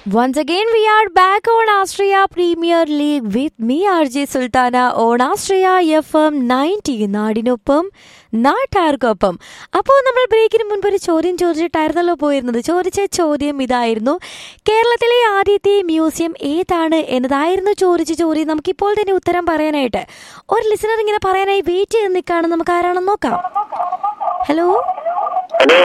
Once again, we are back on Austria Premier League with me, RJ Sultana, on Austria FM 90 നാടിനൊപ്പം നാട്ടാർക്കൊപ്പം അപ്പോൾ നമ്മൾ ബ്രേക്കിന് മുൻപ് ഒരു ചോദ്യം ചോദിച്ചിട്ടായിരുന്നല്ലോ പോയിരുന്നത് ചോദിച്ച ചോദ്യം ഇതായിരുന്നു കേരളത്തിലെ ആദ്യത്തെ മ്യൂസിയം ഏതാണ് എന്നതായിരുന്നു ചോദിച്ച ചോദ്യം നമുക്കിപ്പോൾ തന്നെ ഉത്തരം പറയാനായിട്ട് ഒരു ലിസണർ ഇങ്ങനെ പറയാനായി വെയിറ്റ് ചെയ്ത് നിൽക്കുകയാണ് നമുക്ക് ആരാണെന്ന് നോക്കാം ഹലോ ഹലോ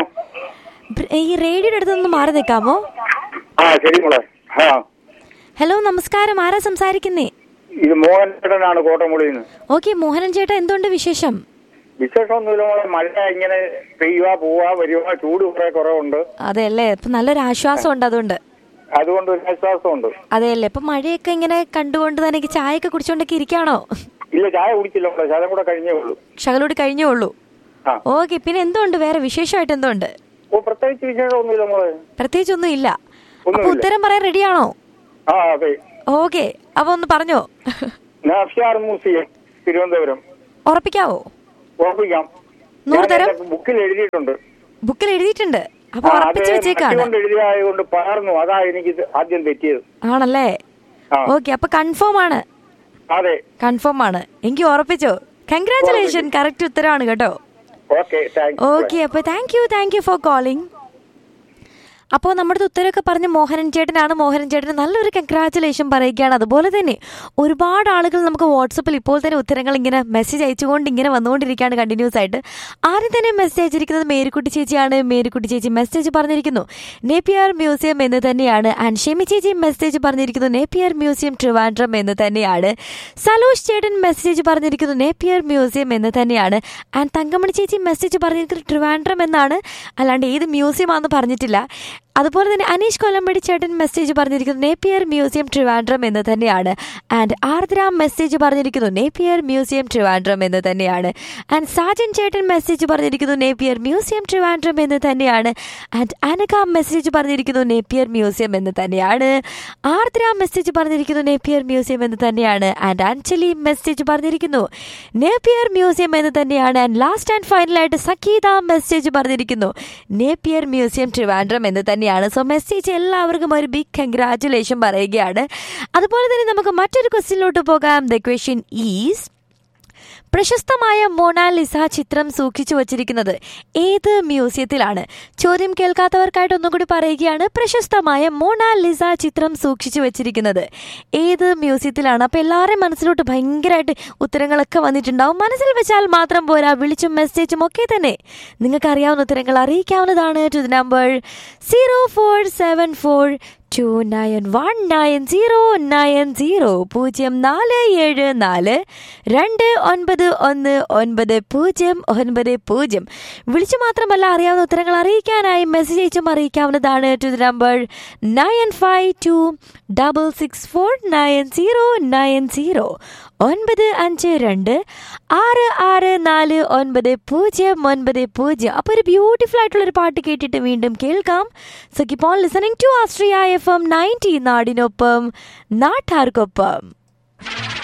ഈ റേഡിയോയുടെ അടുത്തൊന്ന് മാറി നിൽക്കാമോ ആ ശരി മോളെ ആ ഹലോ നമസ്കാരം ആരാ സംസാരിക്കുന്നേ ഇത് മോഹൻ ചേട്ടനാണ് കോട്ടമുളിയിൽ നിന്ന് ഓക്കെ മോഹനൻ ചേട്ടാ എന്തുണ്ട് വിശേഷം വിശേഷമൊന്നുമില്ല മോളെ മഴ ഇങ്ങനെ പെയ്യുക പോവാ വരുക ചൂട് കുറെ കുറവുണ്ട് അതെ അല്ലേ ഇപ്പൊ നല്ലൊരു ആശ്വാസം ഉണ്ട് അതുകൊണ്ട് അതുകൊണ്ട് ഒരു ആശ്വാസമുണ്ട് അതെ അല്ലേ ഇപ്പൊ മഴയൊക്കെ ഇങ്ങനെ കണ്ടുകൊണ്ട് തന്നെ എനിക്ക് ചായയൊക്കെ കുടിച്ചോണ്ടൊക്കെ ഇരിക്കാണോ ഇല്ല ചായ കുടിച്ചില്ല മോളെ ചായ കൂടെ കഴിഞ്ഞേ ഉള്ളൂ ഷകലോട് കഴിഞ്ഞേ ഉള്ളൂ ആ ഓക്കെ പിന്നെ എന്തുണ്ട് വേറെ വിശേഷമായിട്ട് എന്തുണ്ട് ഓ പ്രത്യേകിച്ച് വിശേഷമൊന്നുമില്ല മോളെ പ്രത്യേകിച്ചൊന്നും ഇല്ല അപ്പൊ ഒന്നുമില്ല. ഉത്തരം പറയാൻ റെഡിയാണോ ആ അതെ ഓക്കെ അപ്പൊ ഒന്ന് പറഞ്ഞോ നാഫ്ഷാർ മ്യൂസിയം തിരുവനന്തപുരം ഉറപ്പിക്കാവോ ഓർപ്പിക്കാം നൂറ് ഞാൻ തരം? എൻ്റെ ബുക്കിൽ എഴുതിയിട്ടുണ്ട് ബുക്കിൽ എഴുതിയിട്ടുണ്ട് അപ്പൊ ആ, അത് ഉറപ്പിച്ച് വെച്ചേക്കാണ് കൊണ്ട് എഴുതിയതുകൊണ്ട് പകർന്നു അതാ എനിക്ക് ഇത് ആദ്യം തെറ്റിയത് ആണല്ലേ ആ ഓക്കെ അപ്പൊ കൺഫേം ആണ് അതെ കൺഫേം ആണ് എനിക്ക് ഉറപ്പിച്ചോ കൺഗ്രാറ്റുലേഷൻ കറക്റ്റ് ഉത്തരമാണ് കേട്ടോ ഓക്കെ താങ്ക്സ് ഓക്കെ അപ്പോൾ thank you thank you for calling അപ്പോൾ നമ്മുടെ ഉത്തരമൊക്കെ പറഞ്ഞ മോഹനൻ ചേട്ടനാണ് മോഹനൻ ചേട്ടന് നല്ലൊരു കൺഗ്രാറ്റുലേഷൻ പറയുകയാണ് അതുപോലെ തന്നെ ഒരുപാട് ആളുകൾ നമുക്ക് വാട്സപ്പിൽ ഇപ്പോൾ തന്നെ ഉത്തരങ്ങൾ ഇങ്ങനെ മെസ്സേജ് അയച്ചുകൊണ്ട് ഇങ്ങനെ വന്നുകൊണ്ടിരിക്കുകയാണ് കണ്ടിന്യൂസ് ആയിട്ട് ആദ്യം തന്നെ മെസ്സേജ് അയച്ചിരിക്കുന്നത് മേരിക്കുട്ടി ചേച്ചിയാണ് മേരിക്കുട്ടി ചേച്ചി മെസ്സേജ് പറഞ്ഞിരിക്കുന്നു നേപ്പിയർ മ്യൂസിയം എന്ന് തന്നെയാണ് ആൻഡ് ഷെമി ചേച്ചി മെസ്സേജ് പറഞ്ഞിരിക്കുന്നു നേപ്പിയർ മ്യൂസിയം ട്രിവാൻഡ്രം എന്ന് തന്നെയാണ് സലോഷ് ചേട്ടൻ മെസ്സേജ് പറഞ്ഞിരിക്കുന്നു നേപ്പിയർ മ്യൂസിയം എന്ന് തന്നെയാണ് ആൻഡ് തങ്കമണി ചേച്ചി മെസ്സേജ് പറഞ്ഞിരിക്കുന്നത് ട്രിവാൻഡ്രം എന്നാണ് അല്ലാണ്ട് ഏത് മ്യൂസിയം ആണെന്ന് പറഞ്ഞിട്ടില്ല അതുപോലെ തന്നെ അനീഷ് കൊല്ലമ്പടി ചേട്ടൻ മെസ്സേജ് പറഞ്ഞിരിക്കുന്നു നേപ്പിയർ മ്യൂസിയം ട്രിവാൻഡ്രം എന്ന് തന്നെയാണ് ആൻഡ് ആർദ്ര മെസ്സേജ് പറഞ്ഞിരിക്കുന്നു നേപ്പിയർ മ്യൂസിയം ട്രിവാൻഡ്രം എന്ന് തന്നെയാണ് ആൻഡ് സാജൻ ചേട്ടൻ മെസ്സേജ് പറഞ്ഞിരിക്കുന്നു നേപ്പിയർ മ്യൂസിയം ട്രിവാൻഡ്രം എന്ന് തന്നെയാണ് ആൻഡ് അനക മെസ്സേജ് പറഞ്ഞിരിക്കുന്നു നേപ്പിയർ മ്യൂസിയം എന്ന് തന്നെയാണ് ആർദ്ര മെസ്സേജ് പറഞ്ഞിരിക്കുന്നു നേപ്പിയർ മ്യൂസിയം എന്ന് തന്നെയാണ് ആൻഡ് അഞ്ജലി മെസ്സേജ് പറഞ്ഞിരിക്കുന്നു നേപ്പിയർ മ്യൂസിയം എന്ന് തന്നെയാണ് ആൻഡ് ലാസ്റ്റ് ആൻഡ് ഫൈനലായിട്ട് സക്കീത മെസ്സേജ് പറഞ്ഞിരിക്കുന്നു നേപ്പിയർ മ്യൂസിയം ട്രിവാൻഡ്രം എന്ന് തന്നെയാണ് സോ മെസ്സേജ് എല്ലാവർക്കും ഒരു ബിഗ് കൺഗ്രാറ്റുലേഷൻ പറയുകയാണ് അതുപോലെ തന്നെ നമുക്ക് മറ്റൊരു ക്വസ്റ്റ്യനിലോട്ട് പോകാം ദ ക്വസ്റ്റ്യൻ ഈസ് പ്രശസ്തമായ മൊണാലിസ ചിത്രം സൂക്ഷിച്ചു വച്ചിരിക്കുന്നത് ഏത് മ്യൂസിയത്തിലാണ് ചോദ്യം കേൾക്കാത്തവർക്കായിട്ട് ഒന്നും കൂടി പറയുകയാണ് പ്രശസ്തമായ മൊണാലിസ ചിത്രം സൂക്ഷിച്ചു വച്ചിരിക്കുന്നത് ഏത് മ്യൂസിയത്തിലാണ് അപ്പോൾ എല്ലാവരുടെയും മനസ്സിലോട്ട് ഭയങ്കരമായിട്ട് ഉത്തരങ്ങളൊക്കെ വന്നിട്ടുണ്ടാവും മനസ്സിൽ വെച്ചാൽ മാത്രം പോരാ വിളിച്ചും മെസ്സേജും ഒക്കെ തന്നെ നിങ്ങൾക്ക് അറിയാവുന്ന ഉത്തരങ്ങൾ അറിയിക്കാവുന്നതാണ് to the number zero four seven four two nine one nine zero nine zero പൂജ്യം നാല് ഏഴ് നാല് രണ്ട് ഒൻപത് ഒന്ന് ഒൻപത് പൂജ്യം ഒൻപത് പൂജ്യം വിളിച്ചു മാത്രമല്ല അറിയാവുന്ന ഉത്തരങ്ങൾ അറിയിക്കാനായി മെസ്സേജ് അയച്ചും അറിയിക്കാവുന്നതാണ് to the number nine five two double six four nine zero nine zero ഒൻപത് അഞ്ച് രണ്ട് ആറ് ആറ് നാല് ഒൻപത് പൂജ്യം ഒൻപത് പൂജ്യം അപ്പോൾ ഒരു ബ്യൂട്ടിഫുൾ ആയിട്ടുള്ള ഒരു പാട്ട് കേട്ടിട്ട് വീണ്ടും കേൾക്കാം so keep on listening to Austria FM ninety നയൻറ്റി നാടിനൊപ്പം നാട്ടാർക്കൊപ്പം